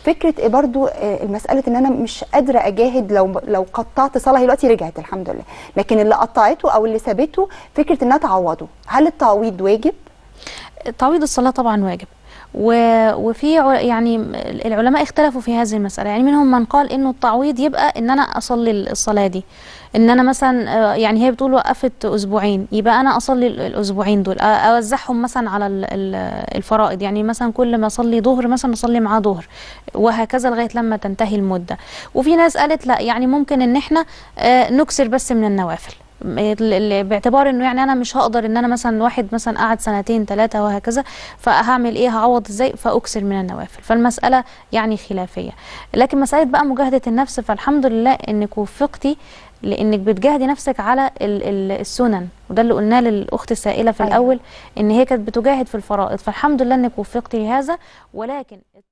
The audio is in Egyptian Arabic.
فكره إيه برضو آه، المساله ان انا مش قادره اجاهد لو لو قطعت صلاه هي دلوقتي رجعت الحمد لله لكن اللي قطعته او اللي سابته فكره انها تعوضه هل التعويض واجب تعويض الصلاة طبعا واجب و- وفي ع- يعني العلماء اختلفوا في هذه المسألة يعني منهم من قال انه التعويض يبقى ان انا اصلي الصلاة دي ان انا مثلا آه، يعني هي بتقول وقفت اسبوعين يبقى انا اصلي ال- الاسبوعين دول أ- اوزعهم مثلا على ال- ال- الفرائض يعني مثلا كل ما اصلي ظهر مثلا اصلي معاه ظهر وهكذا لغاية لما تنتهي المدة وفي ناس قالت لا يعني ممكن ان احنا آه، نكسر بس من النوافل ال- ال- باعتبار انه يعني انا مش هقدر ان انا مثلا واحد مثلا قعد سنتين ثلاثه وهكذا فهعمل ايه هعوض ازاي فاكسر من النوافل فالمساله يعني خلافيه لكن مساله بقى مجاهده النفس فالحمد لله انك وفقتي لانك بتجاهدي نفسك على ال- ال- السنن وده اللي قلناه للاخت السائله في أيوة. الاول ان هي كانت بتجاهد في الفرائض فالحمد لله انك وفقتي لهذا ولكن